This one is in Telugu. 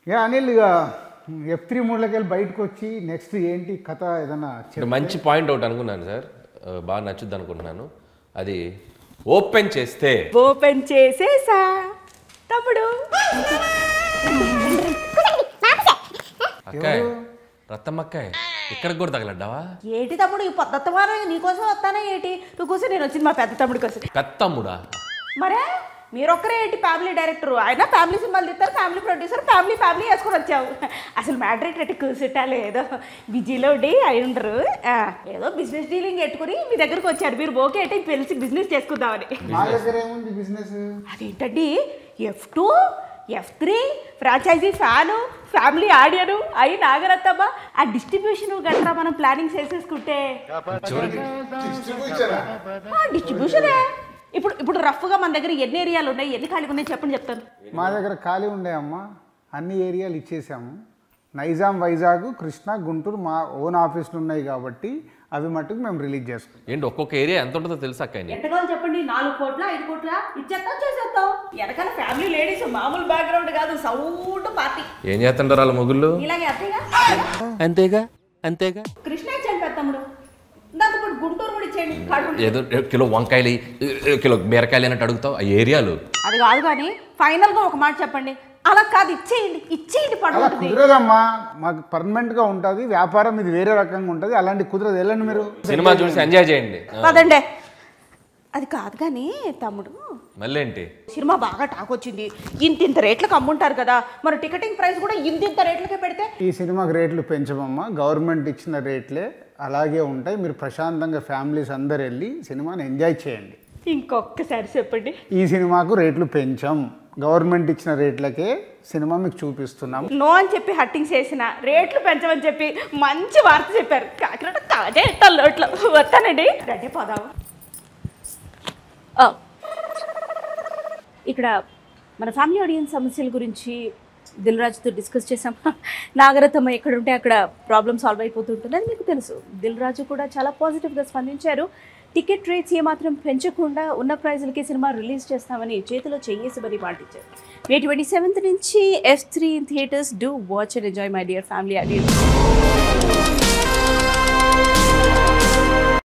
ఇక అనిల్ ఇక ఎఫ్ త్రీ మూడులోకి వెళ్ళి బయటకు వచ్చి నెక్స్ట్ ఏంటి కథ ఏదన్నా చెప్ ఇక్కడ మంచి పాయింట్ ఒకటి అనుకున్నాను సార్ ఆ, బాగా నచ్చుద్ది అనుకుంటున్నాను అది ఓపెన్ చేస్తే ఓపెన్ చేసేసా తమ్ముడు అక్కాయ్ రత్తమ్మక్కాయ్ ఇక్కడికి కూడా తగలడ్డావా ఏటి తమ్ముడు ఈ పొద్దుత వారం నీకోసం వస్తానా ఏటి నువ్వు కూర్చొని నేను వచ్చింది మా పెద్ద తమ్ముడి కోసం పెత్తమ్ముడా మరే మీరొక్కరే ఏంటి ఫ్యామిలీ డైరెక్టర్ ఆయన ఫ్యామిలీ సినిమాలు తీస్తారు ఫ్యామిలీ ప్రొడ్యూసర్ ఫ్యామిలీ ఫ్యామిలీ వేసుకొని వచ్చావు అసలు మ్యాటర్ ఏంటంటే కూర్చుంటాలు ఏదో బిజీలో ఉండి అయి ఉండరు ఆ, ఏదో బిజినెస్ డీలింగ్ పెట్టుకుని మీ దగ్గరకు వచ్చారు మీరు ఓకే అంటే పిలిచి బిజినెస్ చేసుకుందామని మా దగ్గర ఏముంది బిజినెస్ అదేంటండి F two F three franchise fan family audience అయి నాగరత్తమ్మ ఆ డిస్ట్రిబ్యూషన్ గట్రా మనం ప్లానింగ్ చేసేసుకుంటే డిస్ట్రిబ్యూషనే ఇప్పుడు ఇప్పుడు రఫ్గా మన దగ్గర ఎన్ని ఏరియాలు ఉన్నాయి ఎన్ని ఖాళీగా ఉన్నాయి చెప్పండి చెప్తాను మా దగ్గర ఖాళీ ఉండే అమ్మ అన్ని ఏరియాలు ఇచ్చేసాము నైజాం వైజాగ్ కృష్ణా గుంటూరు మా ఓన్ ఆఫీసులు ఉన్నాయి కాబట్టి అవి మట్టుకు మేము రిలీజ్ చేసుకుంటాం ఏంటి ఒక్కొక్క ఏరియా ఎంత ఉంటుందో తెలుసా అక్క నీకు? ఎంత కావాలి చెప్పండి నాలుగు కోట్ల ఐదు కోట్ల ఇచ్చేస్తాం చేసేస్తాం వెనకాల ఫ్యామిలీ లేడీస్ మామూలు బ్యాక్గ్రౌండ్ కాదు సౌండ్ పార్టీ ఏం చేస్తుంటారు వాళ్ళ మొగుళ్ళు ఇలాగే అంతేగా అంతేగా అంతేగా కృష్ణ ఇచ్చాను పెద్ద తమ్ముడు దాంతో పాటు గుంటూరు కూడా ఇచ్చేయండి కడుపు ఏదో కిలో వంకాయలు ఇ- కిలో బీరకాయలు అన్నట్టు అడుగుతావు ఆ ఏరియాలు అది కాదు కానీ ఫైనల్ గా ఒక మాట చెప్పండి అలా కాదు ఇచ్చేయండి ఇచ్చేయండి అలా పడుతుంది కుదరదమ్మా మాకు పర్మనెంట్గా ఉంటుంది వ్యాపారం ఇది వేరే రకంగా ఉంటుంది అలాంటి కుదరదు వెళ్ళండి మీరు సినిమా చూసి ఎంజాయ్ చేయండి ఆ, పదండి అది కాదు కానీ తమ్ముడు మళ్ళీ ఏంటి సినిమా బాగా టాక్ వచ్చింది ఇంత ఇంత రేట్లకు అమ్ముంటారు కదా మరి టికెటింగ్ ప్రైస్ కూడా ఇంత ఇంత రేట్లకే పెడితే ఈ సినిమాకి రేట్లు పెంచమమ్మా గవర్నమెంట్ ఇచ్చిన రేట్లే అలాగే ఉంటాయి మీరు ప్రశాంతంగా ఫ్యామిలీస్ అందరు వెళ్ళి సినిమాని ఎంజాయ్ చేయండి ఇంకొకసారి చెప్పండి ఈ సినిమాకు రేట్లు పెంచాం గవర్నమెంట్ ఇచ్చిన రేట్లకే సినిమా మీకు చూపిస్తున్నాం నో అని చెప్పి హట్టింగ్ చేసిన రేట్లు పెంచమని చెప్పి మంచి వార్త చెప్పారు కాకినాడ తాజా ఇట్టాలు ఇట్లా వస్తానండి రెడీ పోదాము ఆ. ఇక్కడ మన ఫ్యామిలీ ఆడియన్స్ సమస్యల గురించి దిల్ రాజుతో డిస్కస్ చేసాం నాగరత్నమ్మ ఎక్కడ ఉంటే అక్కడ ప్రాబ్లమ్ సాల్వ్ అయిపోతుంటుందని మీకు తెలుసు దిల్ రాజు కూడా చాలా పాజిటివ్గా స్పందించారు టికెట్ రేట్స్ ఏమాత్రం పెంచకుండా ఉన్న ప్రైజులకి సినిమా రిలీజ్ చేస్తామని చేతిలో చెయ్యేసి మరి పాటించారు మే ట్వంటీ సెవెంత్ నుంచి F three theatres do watch and enjoy my dear family audience